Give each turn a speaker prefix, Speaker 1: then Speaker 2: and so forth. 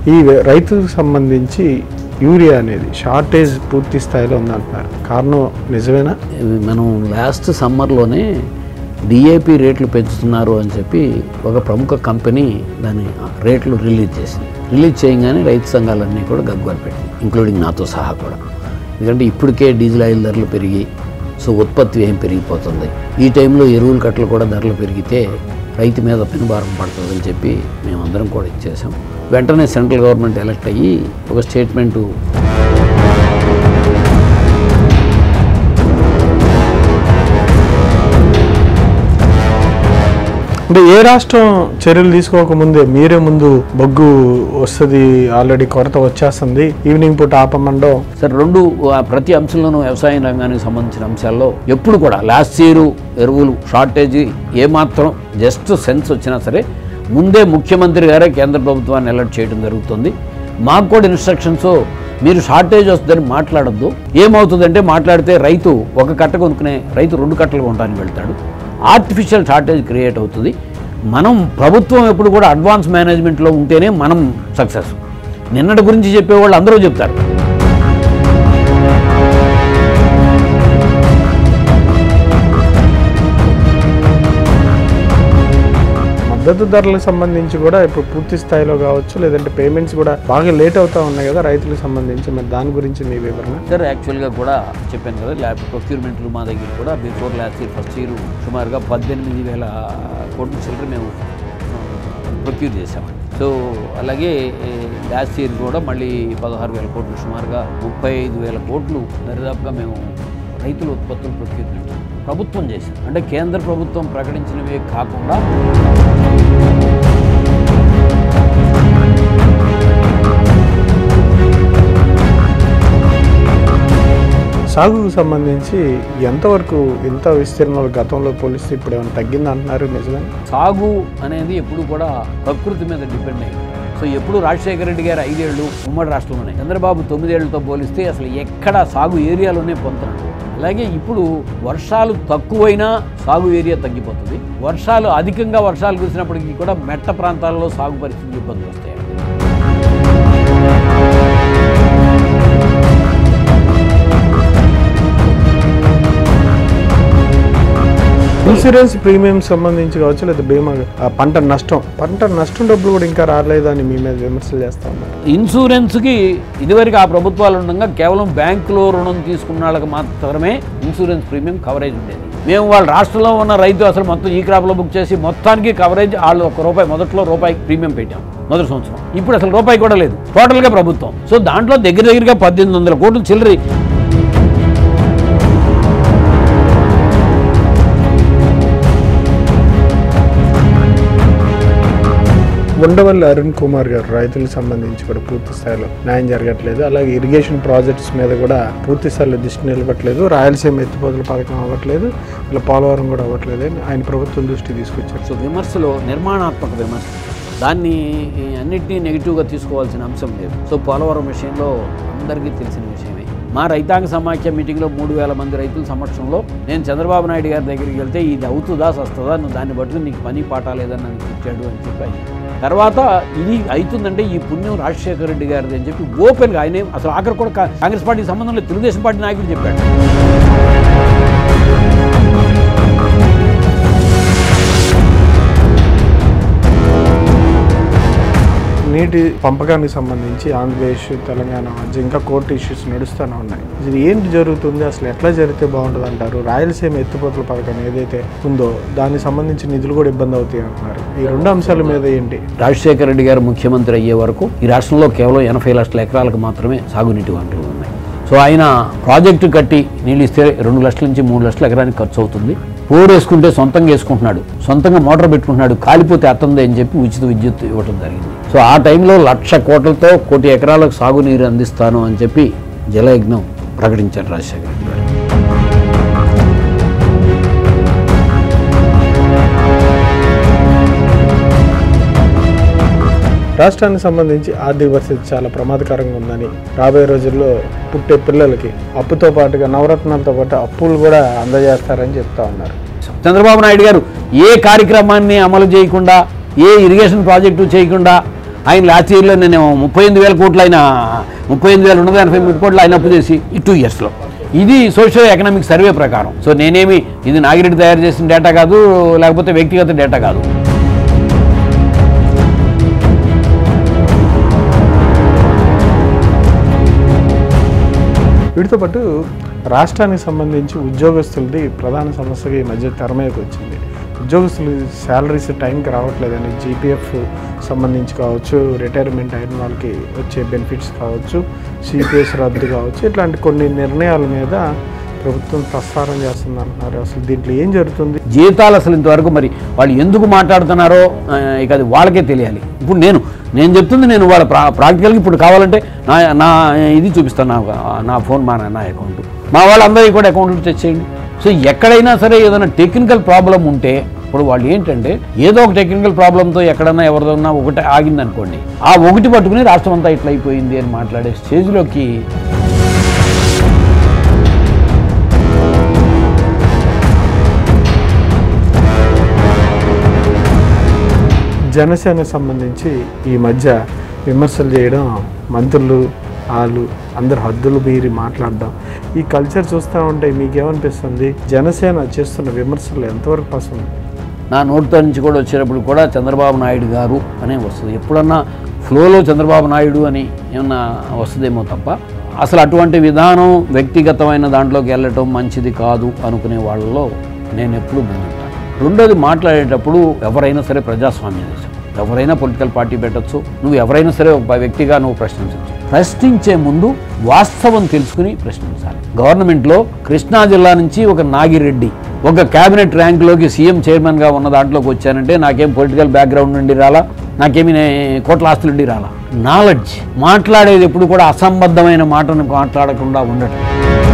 Speaker 1: ఈ రైతుకు సంబంధించి యూరియా అనేది షార్టేజ్ పూర్తి స్థాయిలో ఉందంటున్నారు కారణం నిజమేనా
Speaker 2: ఇవి మనం లాస్ట్ సమ్మర్లోనే డిఏపి రేట్లు పెంచుతున్నారు అని చెప్పి ఒక ప్రముఖ కంపెనీ దాని రేట్లు రిలీజ్ చేసింది రిలీజ్ చేయగానే రైతు సంఘాలన్నీ కూడా గగ్గోలు పెట్టింది ఇంక్లూడింగ్ నాతో సహా కూడా ఎందుకంటే ఇప్పటికే డీజిల్ ఆయిల్ ధరలు పెరిగి సో ఉత్పత్తి ఏం పెరిగిపోతుంది ఈ టైంలో ఎరువుల కట్టలు కూడా ధరలు పెరిగితే రైతు మీద పెనుభారం పడుతుందని చెప్పి మేమందరం కూడా ఇచ్చేసాం వెంటనే సెంట్రల్ గవర్నమెంట్ ఎలక్ట్ అయ్యి ఒక స్టేట్మెంటు
Speaker 1: అంటే ఏ రాష్ట్రం చర్యలు తీసుకోకముందే మీరే ముందు బొగ్గు వస్తుంది ఆల్రెడీ కొరత వచ్చేస్తుంది ఈవినింగ్ పూట ఆపమండం
Speaker 2: సరే రెండు ఆ ప్రతి అంశంలోనూ వ్యవసాయ రంగానికి సంబంధించిన అంశాల్లో ఎప్పుడు కూడా లాస్ట్ ఇయర్ ఎరువులు షార్టేజ్ ఏమాత్రం జస్ట్ సెన్స్ వచ్చినా సరే ముందే ముఖ్యమంత్రి గారే కేంద్ర ప్రభుత్వాన్ని అలర్ట్ చేయడం జరుగుతుంది మాకు కూడా ఇన్స్ట్రక్షన్స్ మీరు షార్టేజ్ వస్తుందని మాట్లాడద్దు ఏమవుతుందంటే మాట్లాడితే రైతు ఒక కట్ట కొనుక్కునే రైతు రెండు కట్టలు కొనడానికి వెళ్తాడు ఆర్టిఫిషియల్ షార్టేజ్ క్రియేట్ అవుతుంది మనం ప్రభుత్వం ఎప్పుడు కూడా అడ్వాన్స్ మేనేజ్మెంట్లో ఉంటేనే మనం సక్సెస్ నిన్నటి గురించి చెప్పేవాళ్ళు అందరూ చెప్తారు
Speaker 1: మద్దతు ధరలకు సంబంధించి కూడా ఇప్పుడు పూర్తి స్థాయిలో కావచ్చు లేదంటే పేమెంట్స్ కూడా బాగా లేట్ అవుతా ఉన్నాయి కదా రైతులకు సంబంధించి మరి దాని గురించి మీ వివరణ
Speaker 2: సార్ యాక్చువల్గా కూడా చెప్పాను కదా ల్యాబ్ ప్రొక్యూర్మెంట్లు మా దగ్గర కూడా before last year first year సుమారుగా పద్దెనిమిది వేల కోట్ల చిల్లర మేము ప్రొక్యూర్ చేసామండి సో అలాగే లాస్ట్ ఇయర్ కూడా మళ్ళీ పదహారు వేల కోట్లు సుమారుగా ముప్పై ఐదు వేల కోట్లు దరిదాపుగా మేము రైతుల ఉత్పత్తులు ప్రొక్యూర్మెంట్ ప్రభుత్వం చేసింది అంటే కేంద్ర ప్రభుత్వం ప్రకటించినవే కాకుండా
Speaker 1: సాగుకు సంబంధించి ఎంతవరకు ఎంత విస్తీర్ణంలో గతంలో పోలిస్తే ఇప్పుడు ఏమైనా తగ్గింది అంటున్నారు నిజమే
Speaker 2: సాగు అనేది ఎప్పుడు కూడా ప్రకృతి మీద డిపెండ్ అయ్యింది సో ఎప్పుడు రాజశేఖర రెడ్డి గారు ఐదేళ్లు ఉమ్మడి రాష్ట్రంలోనే చంద్రబాబు తొమ్మిదేళ్లతో పోలిస్తే అసలు ఎక్కడ సాగు ఏరియాలోనే పొందుతున్నాడు అలాగే ఇప్పుడు వర్షాలు తక్కువైనా సాగు ఏరియా తగ్గిపోతుంది వర్షాలు అధికంగా వర్షాలు కురిసినప్పటికీ కూడా మెట్ట ప్రాంతాల్లో సాగు పరిస్థితులు ఇబ్బందులు వస్తాయి
Speaker 1: ఇన్సూరెన్స్ ప్రీమియం సంబంధించి కావచ్చు లేదా బీమా ఆ పంట నష్టం పంట నష్టం డబ్బులు కూడా ఇంకా రాలేదని మీ మీద విమర్శలు చేస్తా ఉన్నారు
Speaker 2: ఇన్సూరెన్స్కి ఇదివరకు ఆ ప్రభుత్వాలు ఉండగా కేవలం బ్యాంకులో రుణం తీసుకున్న వాళ్ళకి మాత్రమే ఇన్సూరెన్స్ ప్రీమియం కవరేజ్ ఉండేది మేము వాళ్ళ రాష్ట్రంలో ఉన్న రైతు అసలు మొత్తం ఈ క్రాప్లో బుక్ చేసి మొత్తానికి కవరేజ్ వాళ్ళు ఒక రూపాయి మొదట్లో రూపాయి ప్రీమియం పెట్టాం మొదటి సంవత్సరం ఇప్పుడు అసలు రూపాయి కూడా లేదు టోటల్గా ప్రభుత్వం సో దాంట్లో దగ్గర దగ్గరగా పద్దెనిమిది వందల కోట్లు చిల్లరి
Speaker 1: ఉండవల్లి అరుణ్ కుమార్ గారు రైతులకు సంబంధించి కూడా పూర్తి స్థాయిలో న్యాయం జరగట్లేదు అలాగే ఇరిగేషన్ ప్రాజెక్ట్స్ మీద కూడా పూర్తి స్థాయిలో దృష్టి నిలబట్లేదు రాయలసీమ ఎత్తిపోతల పథకం అవ్వట్లేదు ఇలా పోలవరం కూడా అవ్వట్లేదు అని ఆయన ప్రభుత్వం దృష్టి తీసుకొచ్చారు
Speaker 2: సో విమర్శలో నిర్మాణాత్మక విమర్శ దాన్ని అన్నిటినీ నెగిటివ్గా తీసుకోవాల్సిన అంశం లేదు సో పోలవరం విషయంలో అందరికీ తెలిసిన విషయమే మా రైతాంగ సమాఖ్య మీటింగ్లో మూడు వేల మంది రైతుల సమక్షంలో నేను చంద్రబాబు నాయుడు గారి దగ్గరికి వెళ్తే ఇది అవుతుందా సస్తుందా నువ్వు దాన్ని బట్టి నీకు పని పాట లేదని నన్ను ఇచ్చాడు అని చెప్పి తర్వాత ఇది అవుతుందంటే ఈ పుణ్యం రాజశేఖర రెడ్డి గారిది అని చెప్పి ఓపెన్గా ఆయన అసలు ఆఖరి కూడా కా- కాంగ్రెస్ పార్టీకి సంబంధం లేదు తెలుగుదేశం పార్టీ నాయకుడు చెప్పాడు
Speaker 1: నీటి పంపకానికి సంబంధించి ఆంధ్రప్రదేశ్ తెలంగాణ మధ్య ఇంకా కోర్టు ఇష్యూస్ నడుస్తూనే ఉన్నాయి ఇది ఏంటి జరుగుతుంది అసలు ఎట్లా జరిగితే బాగుంటుంది అంటారు రాయలసీమ ఎత్తిపోతల పథకం ఏదైతే ఉందో దానికి సంబంధించి నిధులు కూడా ఇబ్బంది అవుతాయి అంటున్నారు ఈ రెండు అంశాల మీద ఏంటి
Speaker 2: రాజశేఖర రెడ్డి గారు ముఖ్యమంత్రి అయ్యే వరకు ఈ రాష్ట్రంలో కేవలం ఎనభై లక్షల ఎకరాలకు మాత్రమే సాగునీటి వనరులు ఉన్నాయి సో ఆయన ప్రాజెక్టు కట్టి నీళ్ళు ఇస్తే రెండు లక్షల నుంచి మూడు లక్షల ఎకరానికి ఖర్చు అవుతుంది బోర్ వేసుకుంటే సొంతంగా వేసుకుంటున్నాడు సొంతంగా మోటార్ పెట్టుకుంటున్నాడు కాలిపోతే అత్తంది అని చెప్పి ఉచిత విద్యుత్ ఇవ్వడం జరిగింది సో ఆ టైంలో లక్ష కోట్లతో కోటి ఎకరాలకు సాగునీరు అందిస్తాను అని చెప్పి జలయజ్ఞం ప్రకటించారు రాజశేఖర రెడ్డి గారు
Speaker 1: రాష్ట్రానికి సంబంధించి ఆర్థిక పరిస్థితి చాలా ప్రమాదకరంగా ఉందని రాబోయే రోజుల్లో పుట్టే పిల్లలకి అప్పుతో పాటుగా నవరత్నాలతో పాటు అప్పులు కూడా అందజేస్తారని చెప్తా ఉన్నారు
Speaker 2: చంద్రబాబు నాయుడు గారు ఏ కార్యక్రమాన్ని అమలు చేయకుండా ఏ ఇరిగేషన్ ప్రాజెక్టు చేయకుండా ఆయన లాస్ట్ ఇయర్లో నేను ముప్పై ఎనిమిది వేల కోట్లు ఆయన ముప్పై ఎనిమిది వేల రెండు వందల ఎనభై మూడు కోట్లు ఆయన అప్పు చేసి ఈ టూ ఇయర్స్లో ఇది సోషల్ ఎకనామిక్ సర్వే ప్రకారం సో నేనేమి ఇది నాగిరెడ్డి తయారు చేసిన డేటా కాదు లేకపోతే వ్యక్తిగత డేటా కాదు
Speaker 1: వీటితో పాటు రాష్ట్రానికి సంబంధించి ఉద్యోగస్తులది ప్రధాన సమస్యగా ఈ మధ్య తెర మీదకి వచ్చింది ఉద్యోగస్తులు శాలరీస్ టైంకి రావట్లేదని జీపీఎఫ్ సంబంధించి కావచ్చు రిటైర్మెంట్ అయిన వాళ్ళకి వచ్చే బెనిఫిట్స్ కావచ్చు సిపిఎస్ రద్దు కావచ్చు ఇట్లాంటి కొన్ని నిర్ణయాల మీద ప్రభుత్వం ప్రస్తారం చేస్తుంది అంటున్నారు అసలు దీంట్లో ఏం జరుగుతుంది
Speaker 2: జీతాలు అసలు ఇంతవరకు మరి వాళ్ళు ఎందుకు మాట్లాడుతున్నారో ఆ, ఇక అది వాళ్ళకే తెలియాలి ఇప్పుడు నేను నేను చెప్తుంది నేను వాళ్ళ ప్రా ప్రాక్టికల్గా ఇప్పుడు కావాలంటే నా నా ఇది చూపిస్తాను నా నా ఫోన్ మా నా అకౌంట్ మా వాళ్ళందరికీ కూడా అకౌంట్లు తెచ్చేయండి సో ఎక్కడైనా సరే ఏదైనా టెక్నికల్ ప్రాబ్లం ఉంటే ఇప్పుడు వాళ్ళు ఏంటంటే ఏదో ఒక టెక్నికల్ ప్రాబ్లంతో ఎక్కడన్నా ఎవరిదన్నా ఒకటి ఆగింది అనుకోండి ఆ ఒకటి పట్టుకుని రాష్ట్రం అంతా ఇట్లా అయిపోయింది అని మాట్లాడే స్టేజ్లోకి
Speaker 1: జనసేనకు సంబంధించి ఈ మధ్య విమర్శలు చేయడం మంత్రులు వాళ్ళు అందరు హద్దులు మీరి మాట్లాడడం ఈ కల్చర్ చూస్తూ ఉంటే మీకేమనిపిస్తుంది జనసేన చేస్తున్న విమర్శలు ఎంతవరకు వస్తుంది
Speaker 2: నా నోటితో నుంచి కూడా వచ్చేటప్పుడు కూడా చంద్రబాబు నాయుడు గారు అనే వస్తుంది ఎప్పుడన్నా ఫ్లోలో చంద్రబాబు నాయుడు అని ఏమన్నా వస్తుందేమో తప్ప అసలు అటువంటి విధానం వ్యక్తిగతమైన దాంట్లోకి వెళ్ళటం మంచిది కాదు అనుకునే వాళ్ళలో నేను ఎప్పుడూ ముందుంటాను రెండోది మాట్లాడేటప్పుడు ఎవరైనా సరే ప్రజాస్వామ్య దేశం ఎవరైనా పొలిటికల్ పార్టీ పెట్టచ్చు నువ్వు ఎవరైనా సరే ఒక వ్యక్తిగా నువ్వు ప్రశ్నించవచ్చు ప్రశ్నించే ముందు వాస్తవం తెలుసుకుని ప్రశ్నించాలి గవర్నమెంట్లో కృష్ణా జిల్లా నుంచి ఒక నాగిరెడ్డి ఒక క్యాబినెట్ ర్యాంక్లోకి సీఎం చైర్మన్గా ఉన్న దాంట్లోకి వచ్చానంటే నాకేం పొలిటికల్ బ్యాక్గ్రౌండ్ నుండి రాలా నాకేమి నే- కోట్ల ఆస్తులు నుండి రాలా నాలెడ్జ్ మాట్లాడేది ఎప్పుడు కూడా అసంబద్ధమైన మాటను మాట్లాడకుండా ఉండటం